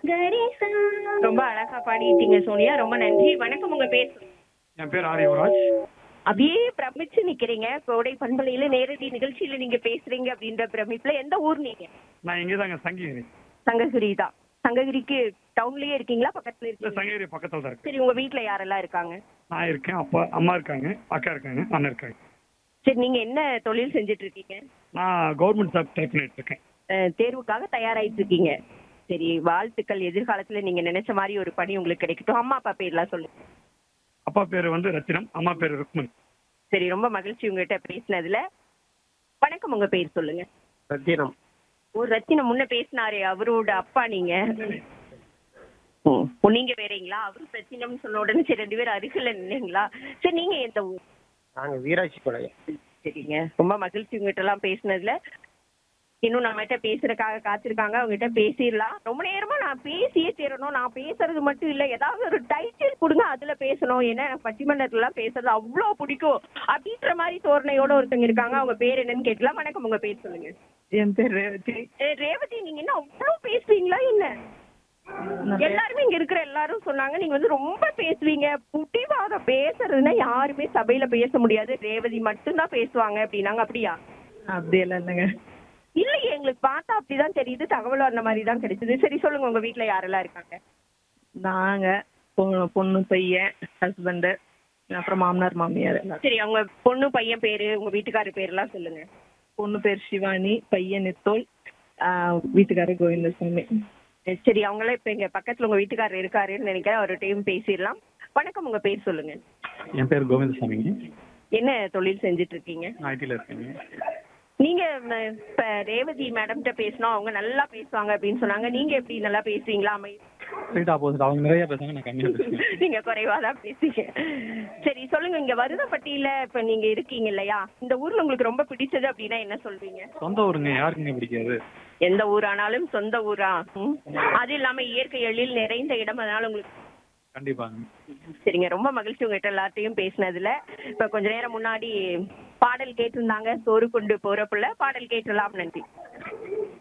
கரிசா ரொம்ப அழகா பாடிட்டீங்க சோனியா ரொம்ப நன்றி வணக்கம் உங்க பேர் சொல்லுங்க. என் பேர் ஆர் யுவராஜ் அப்படியே பிரமிச்சு நிக்கிறீங்க கோடை பண்பலையில நேரடி நிகழ்ச்சியில நீங்க பேசுறீங்க அப்படின்ற பிரமிப்புல எந்த ஊர் நீங்க நான் இங்கே தாங்க சங்ககிரி சங்ககிரி தான் சங்ககிரிக்கு டவுன்லயே இருக்கீங்களா பக்கத்துல இல்லை இருக்கீங்க சங்ககிரி பக்கத்தில் தான் இருக்கு சரி உங்க வீட்ல யாரெல்லாம் இருக்காங்க நான் இருக்கேன் அப்பா அம்மா இருக்காங்க அக்கா இருக்காங்க அண்ணன் இருக்காங்க சரி நீங்க என்ன தொழில் செஞ்சுட்டு இருக்கீங்க நான் கவர்மெண்ட் ஜாப் ட்ரை பண்ணிட்டு இருக்கேன் அஹ், தேர்வுக்காக தயாராயிட்டு இருக்கீங்க சரி வாழ்த்துக்கள் எதிர்காலத்துல நீங்க நினைச்ச மாதிரி ஒரு பணி உங்களுக்கு கிடைக்கட்டும் அம்மா அப்பா பேர்லாம் சொல்லுங்க அப்பா பேர் வந்து ரத்தினம் அம்மா பேர் ருக்மன் சரி ரொம்ப மகிழ்ச்சி உங்ககிட்ட பேசினதுல வணக்கம் உங்க பேர் சொல்லுங்க ரத்தினம் ஒரு ரத்தினம் முன்ன பேசினாரே அவரோட அப்பா நீங்க ஓ நீங்க வேறீங்களா அவரு ரத்தினம்னு சொன்ன உடனே சரி ரெண்டு பேரும் அருகில நின்னீங்களா சரி நீங்க எந்த ஊர் நாங்க வீராட்சி பாளையம் சரிங்க ரொம்ப மகிழ்ச்சி உங்ககிட்ட எல்லாம் பேசினதுல இன்னும் நம்மகிட்ட பேசுறதுக்காக காத்திருக்காங்க அவங்ககிட்ட பேசிடலாம் ரொம்ப நேரமா நான் பேசியே தீரணும் நான் பேசுறது மட்டும் இல்ல ஏதாவது ஒரு டைட்டில் கொடுங்க அதுல பேசணும் ஏன்னா எனக்கு பட்டிமன்றத்துல எல்லாம் பேசுறது அவ்வளவு பிடிக்கும் அப்படின்ற மாதிரி தோரணையோட ஒருத்தங்க இருக்காங்க அவங்க பேர் என்னன்னு கேட்கலாம் வணக்கம் உங்க பேர் சொல்லுங்க என் பேர் ரேவதி ஏ, ரேவதி நீங்க என்ன அவ்வளவு பேசுவீங்களா என்ன எல்லாருமே இங்க இருக்கிற எல்லாரும் சொன்னாங்க நீங்க வந்து ரொம்ப பேசுவீங்க புட்டிவாதம் பேசுறதுன்னா யாருமே சபையில பேச முடியாது ரேவதி மட்டும்தான் பேசுவாங்க அப்படின்னாங்க அப்படியா அப்படியெல்லாம் இல்லைங்க இல்லையே எங்களுக்கு பார்த்தா அப்படிதான் தெரியுது தகவல் அந்த மாதிரி தான் கிடைச்சது சரி சொல்லுங்க உங்க வீட்ல யாரெல்லாம் இருக்காங்க நாங்க பொ- பொண்ணு பையன் ஹஸ்பண்டு அப்புறம் மாமனார் மாமியார் எல்லாரும் சரி அவங்க பொண்ணு பையன் பேரு உங்க வீட்டுக்காரர் பேர்லாம் சொல்லுங்க பொண்ணு பேர் சிவானி பையன் நித்தோல் ஆஹ் வீட்டுக்காரர் கோவிந்தசாமி சரி அவங்களாம் இப்ப எங்க பக்கத்துல உங்க வீட்டுக்காரர் இருக்காருன்னு நினைக்கிறேன் ஒரு டைம் பேசிடலாம் வணக்கம் உங்க பேர் சொல்லுங்க என் பேர் கோவிந்தசாமிங்க என்ன தொழில் செஞ்சுட்டு இருக்கீங்க நான் ஐடியில் இருக்கேங்க நீங்க ம, இப்ப ரேவதி மேடம்கிட்ட பேசினோம் அவங்க நல்லா பேசுவாங்க அப்படின்னு சொன்னாங்க நீங்க எப்படி நல்லா பேசுவீங்களா அமை ஸ்ட்ரைட் ஆப்போசிட் அவங்க நிறைய பேசுவாங்க நான் கம்மியாக பேசுவேன் நீங்க குறைவா தான் பேசுவீங்க சரி சொல்லுங்க இங்க வருதப்பட்டியில இப்ப நீங்க இருக்கீங்க இல்லையா இந்த ஊர்ல உங்களுக்கு ரொம்ப பிடிச்சது அப்படின்னா என்ன சொல்வீங்க சொந்த ஊருங்க யாருக்குங்க பிடிக்காது எந்த ஊரானாலும் சொந்த ஊரா ம். அது இல்லாம இயற்கை எழில் நிறைந்த இடம் அதனால உங்களுக்கு கண்டிப்பாங்க சரிங்க ரொம்ப மகிழ்ச்சி உங்ககிட்ட எல்லார்ட்டையும் பேசினதுல இப்ப கொஞ்ச நேரம் முன்னாடி பாடல் கேட்டிருந்தாங்க சோறு கொண்டு போற புள்ள பாடல் கேட்டுலாம் நன்றி